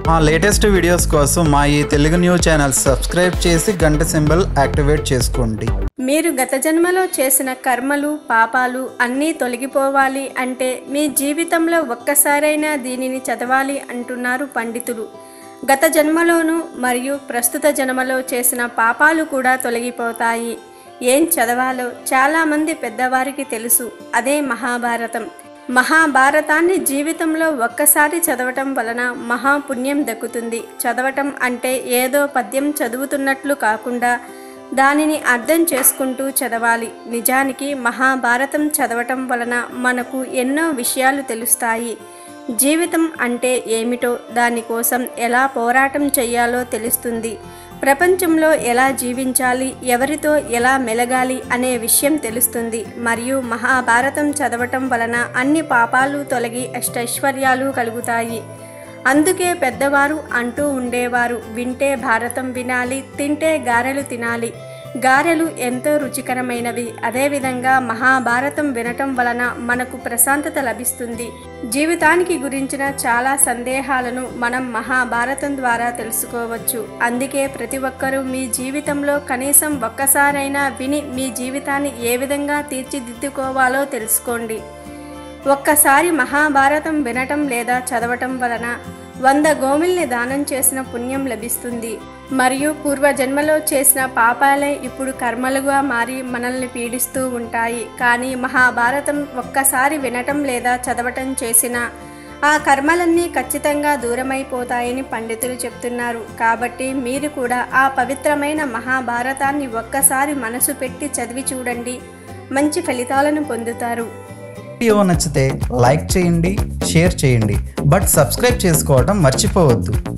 మా latest videos కోసం మా ఈ తెలుగు న్యూస్ ఛానల్ సబ్స్క్రైబ్ చేసి గంట సింబల్ యాక్టివేట్ చేసుకోండి మీరు గత జన్మలో చేసిన కర్మలు పాపాలు అన్నీ తొలగిపోవాలి అంటే మీ జీవితంలో ఒక్కసారైనా దీనిని చదవాలి అంటున్నారు పండితులు గత జన్మలోనూ మరియు ప్రస్తుత జన్మలో చేసిన పాపాలు కూడా తొలగిపోతాయి ఏం చదవాలో చాలామంది పెద్దవారికి తెలుసు అదే మహాభారతం మహాభారతాన్ని జీవితంలో ఒక్కసారి చదవటం వలన మహాపుణ్యం దక్కుతుంది చదవటం అంటే ఏదో పద్యం చదువుతున్నట్లు కాకుండా దానిని అర్థం చేసుకుంటూ చదవాలి నిజానికి మహాభారతం చదవటం వలన మనకు ఎన్నో విషయాలు తెలుస్తాయి జీవితం అంటే ఏమిటో దానికోసం ఎలా పోరాటం చేయాలో తెలుస్తుంది ప్రపంచంలో ఎలా జీవించాలి ఎవరితో ఎలా మెలగాలి అనే విషయం తెలుస్తుంది మరియు మహాభారతం చదవటం వలన అన్ని పాపాలు తొలగి అష్టైశ్వర్యాలు కలుగుతాయి అందుకే పెద్దవారు అంటూ ఉండేవారు వింటే భారతం వినాలి తింటే గారెలు తినాలి గారెలు ఎంతో రుచికరమైనవి అదేవిధంగా మహాభారతం వినటం వలన మనకు ప్రశాంతత లభిస్తుంది జీవితానికి గురించిన చాలా సందేహాలను మనం మహాభారతం ద్వారా తెలుసుకోవచ్చు అందుకే ప్రతి ఒక్కరూ మీ జీవితంలో కనీసం ఒక్కసారైనా విని మీ జీవితాన్ని ఏ విధంగా తీర్చిదిద్దుకోవాలో తెలుసుకోండి ఒక్కసారి మహాభారతం వినటం లేదా చదవటం వలన వంద గోమిల్ని దానం చేసిన పుణ్యం లభిస్తుంది మరియు పూర్వజన్మలో చేసిన పాపాలే ఇప్పుడు కర్మలుగా మారి మనల్ని పీడిస్తూ ఉంటాయి కానీ మహాభారతం ఒక్కసారి వినటం లేదా చదవటం చేసిన ఆ కర్మలన్నీ ఖచ్చితంగా దూరమైపోతాయని పండితులు చెప్తున్నారు కాబట్టి మీరు కూడా ఆ పవిత్రమైన మహాభారతాన్ని ఒక్కసారి మనసు పెట్టి చదివి చూడండి మంచి ఫలితాలను పొందుతారు వీడియో నచ్చితే లైక్ చేయండి షేర్ చేయండి బట్ సబ్స్క్రైబ్ చేసుకోవడం మర్చిపోవద్దు